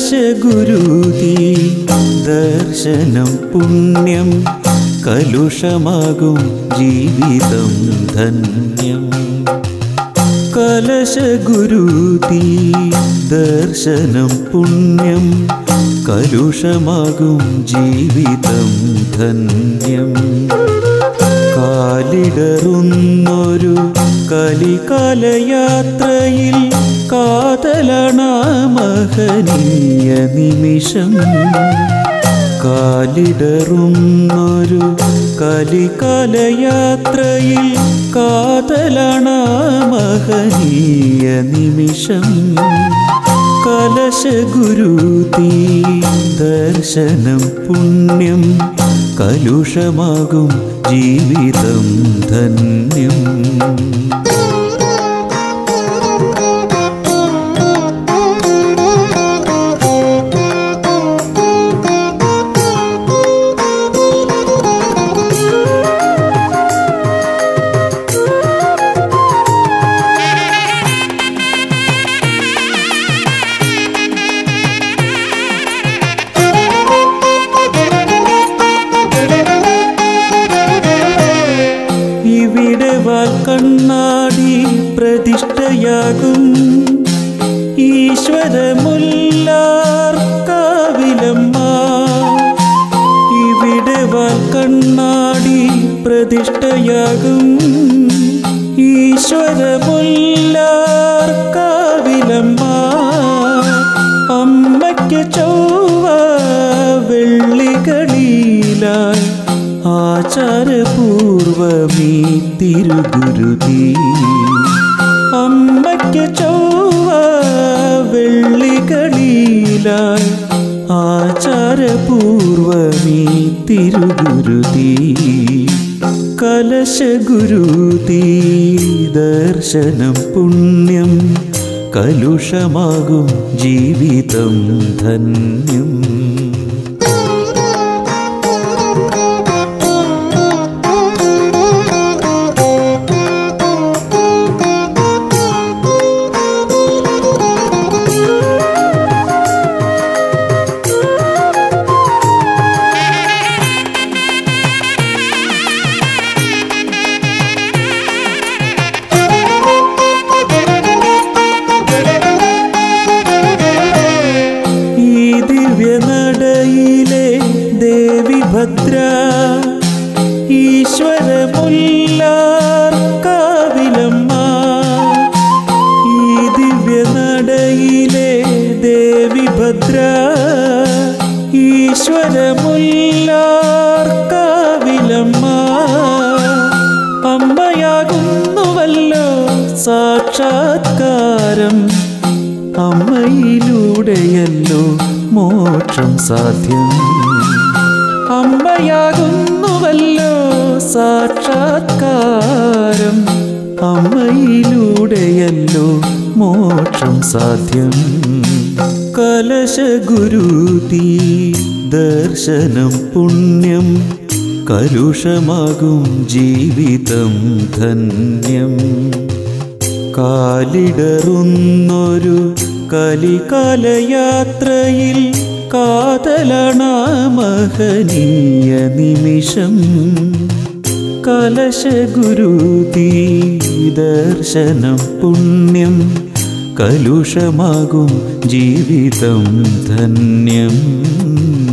കലശഗുരുതി ദർശനം പുണ്യം കലുഷമാകും ജീവിതം ധന്യം കലശഗുരുതി ദർശനം പുണ്യം കലുഷമാകും ജീവിതം ധന്യം കാലിടറുന്നൊരു കലികാലയാത്രയിൽ കാതലണ മഹനീയ നിമിഷം കാലിടറുന്നൊരു കലികാലയാത്രയിൽ കാതലണ മഹനീയ നിമിഷം കലശഗുരുതി ദർശനം പുണ്യം കലുഷമാകും ജീവിതം ധന്യം ഇവിടെ വാൽ കണ്ണാടി പ്രതിഷ്ഠയാകും ഈശ്വരമുല്ലാർക്കാവിലമ്മ ഇവിടെ വാൽ കണ്ണാടി പ്രതിഷ്ഠയാകും ഈശ്വരമുല്ലാർക്കാവിലമ്മ അമ്മയ്ക്ക് ചൊവ്വ വെള്ളികളിലായി ആചാരപൂർവമീ തിരുഗുരുതി അമ്മയ്ക്ക് ചൊവ്വ വെള്ളികളിലായി ആചാരപൂർവമീ തിരുഗുരുതി കലശഗുരുതി ദർശനം പുണ്യം കലുഷമാകും ജീവിതം ധന്യം ഈ ദിവ്യനടയിലെ ദേവി ഭദ്ര ഈശ്വരമുല്ലാർക്കാവിലമ്മ ഈ ദിവ്യനടയിലെ ദേവി ഭദ്ര ഈശ്വരമുല്ലാർക്കാവിലമ്മ അമ്മയാകുന്നുവല്ലോ സാക്ഷാത്കാരം അമ്മയിലൂടെയല്ലോ മോക്ഷം സാധ്യം അമ്മയാകുന്നുവല്ലോ സാക്ഷാത്കാരം അമ്മയിലൂടെയല്ലോ മോക്ഷം സാധ്യം കലശഗുരുതി ദർശനം പുണ്യം കലുഷമാകും ജീവിതം ധന്യം കാലിടറുന്നൊരു കലികാലയാത്രയിൽ കാതലണ മഹനീയ നിമിഷം കലശഗുരുതി ദർശനം പുണ്യം കലുഷമാകും ജീവിതം ധന്യം